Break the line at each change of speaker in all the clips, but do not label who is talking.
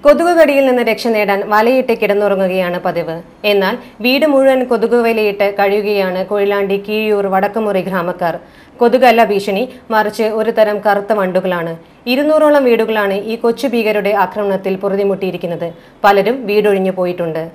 കൊതുക് കടിയിൽ നിന്ന് രക്ഷ നേടാൻ വലയിട്ട് കിടന്നുറങ്ങുകയാണ് പതിവ് എന്നാൽ വീട് മുഴുവൻ കൊതുക് വലയിട്ട് കഴിയുകയാണ് കൊയിലാണ്ടി കീഴൂർ വടക്കുമുറി ഗ്രാമക്കാർ കൊതുകല്ല ഭീഷണി മറിച്ച് ഒരു തരം കറുത്ത വണ്ടുകളാണ് ഇരുന്നൂറോളം വീടുകളാണ് ഈ കൊച്ചു ഭീകരുടെ ആക്രമണത്തിൽ പൊറുതിമുട്ടിയിരിക്കുന്നത് പലരും വീടൊഴിഞ്ഞു പോയിട്ടുണ്ട്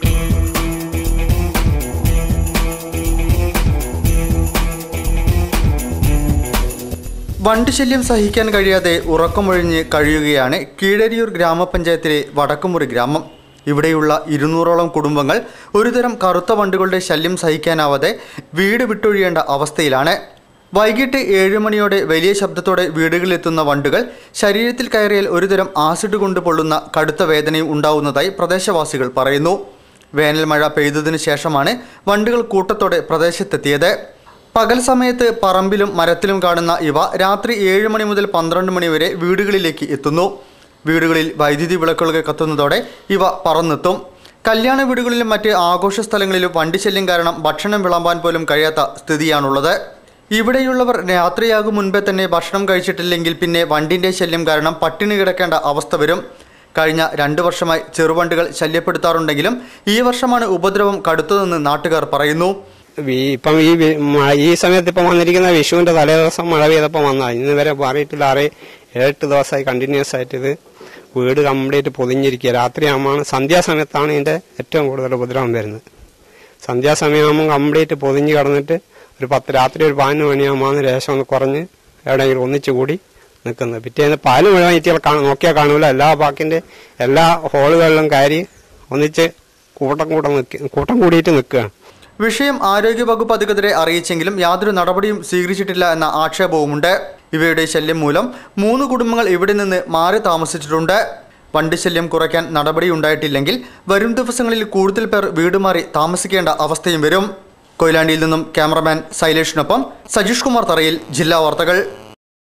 വണ്ട് ശല്യം സഹിക്കാൻ കഴിയാതെ ഉറക്കമൊഴിഞ്ഞ് കഴിയുകയാണ് കീഴരിയൂർ ഗ്രാമപഞ്ചായത്തിലെ വടക്കുമുറി ഗ്രാമം ഇവിടെയുള്ള ഇരുന്നൂറോളം കുടുംബങ്ങൾ ഒരുതരം കറുത്ത വണ്ടുകളുടെ ശല്യം സഹിക്കാനാവാതെ വീട് വിട്ടൊഴിയേണ്ട അവസ്ഥയിലാണ് വൈകിട്ട് ഏഴ് മണിയോടെ വലിയ ശബ്ദത്തോടെ വീടുകളിലെത്തുന്ന വണ്ടുകൾ ശരീരത്തിൽ കയറിയാൽ ഒരുതരം ആസിഡ് കൊണ്ട് പൊള്ളുന്ന കടുത്ത വേദനയും ഉണ്ടാവുന്നതായി പ്രദേശവാസികൾ പറയുന്നു വേനൽ മഴ പെയ്തതിനു ശേഷമാണ് വണ്ടുകൾ കൂട്ടത്തോടെ പ്രദേശത്തെത്തിയത് പകൽ സമയത്ത് പറമ്പിലും മരത്തിലും കാണുന്ന ഇവ രാത്രി ഏഴ് മണി മുതൽ പന്ത്രണ്ട് മണി വരെ വീടുകളിലേക്ക് എത്തുന്നു വീടുകളിൽ വൈദ്യുതി വിളക്കുകൾ കത്തുന്നതോടെ ഇവ പറന്നെത്തും കല്യാണ വീടുകളിലും മറ്റ് ആഘോഷ സ്ഥലങ്ങളിലും വണ്ടി ശല്യം കാരണം ഭക്ഷണം വിളമ്പാൻ പോലും കഴിയാത്ത സ്ഥിതിയാണുള്ളത് ഇവിടെയുള്ളവർ രാത്രിയാകും മുൻപേ തന്നെ ഭക്ഷണം കഴിച്ചിട്ടില്ലെങ്കിൽ പിന്നെ വണ്ടിൻ്റെ ശല്യം കാരണം പട്ടിണി കിടക്കേണ്ട അവസ്ഥ വരും കഴിഞ്ഞ രണ്ട് വർഷമായി ചെറുവണ്ടുകൾ ശല്യപ്പെടുത്താറുണ്ടെങ്കിലും ഈ വർഷമാണ് ഉപദ്രവം കടുത്തതെന്ന് നാട്ടുകാർ പറയുന്നു
ഈ- ഇപ്പം ഈ വി- മ- ഈ സമയത്ത് ഇപ്പം വന്നിരിക്കുന്ന വിഷുവിന്റെ തലേ ദിവസം മഴ പെയ്തപ്പോൾ വന്നതാണ് ഇന്ന് വരെ മാറിയിട്ടില്ല ആറ് ഏട്ട് ദിവസമായി കണ്ടിന്യൂസ് ആയിട്ട് ഇത് വീട് കംപ്ലീറ്റ് പൊതിഞ്ഞിരിക്കുക രാത്രിയാകുമ്പോൾ സന്ധ്യാസമയത്താണ് ഇതിന്റെ ഏറ്റവും കൂടുതൽ ഉപദ്രവം വരുന്നത് സന്ധ്യാസമയമാകുമ്പോൾ കംപ്ലീറ്റ് പൊതിഞ്ഞ് കിടന്നിട്ട് ഒരു പത്ത് രാത്രി ഒരു പതിനൊന്ന് മണിയാകുമ്പോൾ രേഷം ഒന്ന് കുറഞ്ഞ് എവിടെയെങ്കിലും ഒന്നിച്ചു കൂടി നിൽക്കുന്നത് പിറ്റേന്ന് പാല് മുഴുവൻ ഇറ്റികൾ കാണും നോക്കിയാൽ കാണൂല എല്ലാ ബാക്കിന്റെ എല്ലാ ഹോളുകളിലും കയറി ഒന്നിച്ച് കൂട്ടം കൂട്ടം നിൽക്കുക കൂട്ടം കൂടിയിട്ട് നിൽക്കുകയാണ്
വിഷയം ആരോഗ്യവകുപ്പ് അധികൃതരെ അറിയിച്ചെങ്കിലും യാതൊരു നടപടിയും സ്വീകരിച്ചിട്ടില്ല എന്ന ആക്ഷേപവുമുണ്ട് ഇവയുടെ ശല്യം മൂലം മൂന്ന് കുടുംബങ്ങൾ ഇവിടെ നിന്ന് മാറി താമസിച്ചിട്ടുണ്ട് വണ്ടി ശല്യം കുറയ്ക്കാൻ നടപടിയുണ്ടായിട്ടില്ലെങ്കിൽ വരും ദിവസങ്ങളിൽ കൂടുതൽ പേർ വീട് മാറി താമസിക്കേണ്ട അവസ്ഥയും വരും കൊയിലാണ്ടിയിൽ നിന്നും ക്യാമറമാൻ സൈലേഷിനൊപ്പം സജീഷ് കുമാർ തറയിൽ ജില്ലാ വാർത്തകൾ